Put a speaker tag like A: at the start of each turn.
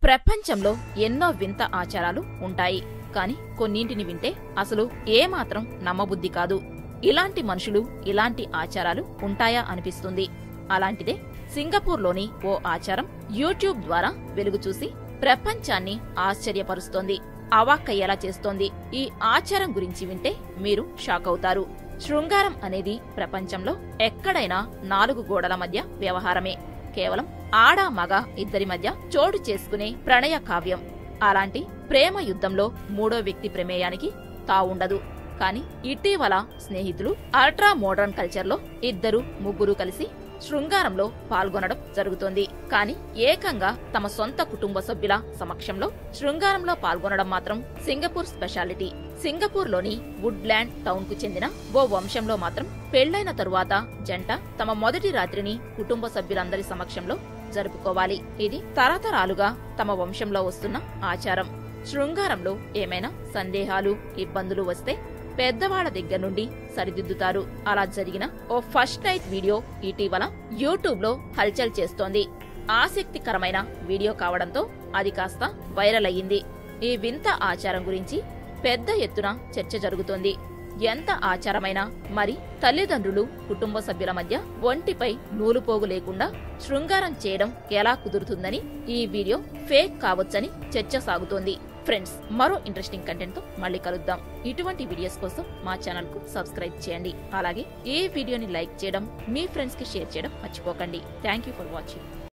A: ప్రపంచంలో ఎన్నో వింత ఆచారాలు ఉంటాయి కాని కొన్నింటిని వింటే అసలు ఏమాత్రం నమ్మబుద్ధి కాదు ఇలాంటి మనుషులు ఇలాంటి ఆచారాలు ఉంటాయా అనిపిస్తుంది అలాంటిదే సింగపూర్లోని ఓ ఆచారం యూట్యూబ్ ద్వారా వెలుగు చూసి ప్రపంచాన్ని ఆశ్చర్యపరుస్తోంది అవాక్కయ్యేలా చేస్తోంది ఈ ఆచారం గురించి వింటే మీరు షాక్ అవుతారు శృంగారం అనేది ప్రపంచంలో ఎక్కడైనా నాలుగు గోడల మధ్య వ్యవహారమే కేవలం ఆడా మగ ఇద్దరి మధ్య చోటు చేసుకునే ప్రణయ కావ్యం అలాంటి ప్రేమ యుద్ధంలో మూడో వ్యక్తి ప్రమేయానికి తావుండదు కాని ఇటీవల స్నేహితులు అల్ట్రా మోడర్న్ కల్చర్లో ఇద్దరు ముగ్గురు కలిసి శృంగారంలో పాల్గొనడం జరుగుతోంది కాని ఏకంగా తమ సొంత కుటుంబ సభ్యుల సమక్షంలో శృంగారంలో పాల్గొనడం మాత్రం సింగపూర్ స్పెషాలిటీ సింగపూర్లోని వుడ్లాండ్ టౌన్ కు చెందిన ఓ వంశంలో మాత్రం పెళ్లైన తరువాత జంట తమ మొదటి రాత్రిని కుటుంబ సభ్యులందరి సమక్షంలో జరుపుకోవాలి ఇది తరతరాలుగా తమ వంశంలో వస్తున్న ఆచారం శృంగారంలో ఏమైనా సందేహాలు ఇబ్బందులు వస్తే పెద్దవాళ్ల దగ్గర నుండి సరిదిద్దుతారు అలా జరిగిన ఓ ఫస్ట్ నైట్ వీడియో ఇటీవల యూట్యూబ్ లో హల్చల్ చేస్తోంది ఆసక్తికరమైన వీడియో కావడంతో అది కాస్త వైరల్ అయ్యింది ఈ వింత ఆచారం గురించి పెద్ద ఎత్తున చర్చ జరుగుతోంది ఎంత ఆచారమైనా మరి తల్లిదండ్రులు కుటుంబ సభ్యుల మధ్య ఒంటిపై నూలుపోగు లేకుండా శృంగారం చేయడం ఎలా కుదురుతుందని ఈ వీడియో ఫేక్ కావచ్చని చర్చ సాగుతోంది ఫ్రెండ్స్ మరో ఇంట్రెస్టింగ్ కంటెంట్ తో మళ్ళీ కలుద్దాం ఇటువంటి వీడియోస్ కోసం మా ఛానల్ కు సబ్స్క్రైబ్ చేయండి అలాగే ఈ వీడియోని లైక్ చేయడం మీ ఫ్రెండ్స్ కి షేర్ చేయడం మర్చిపోకండి థ్యాంక్ యూ ఫర్ వాచింగ్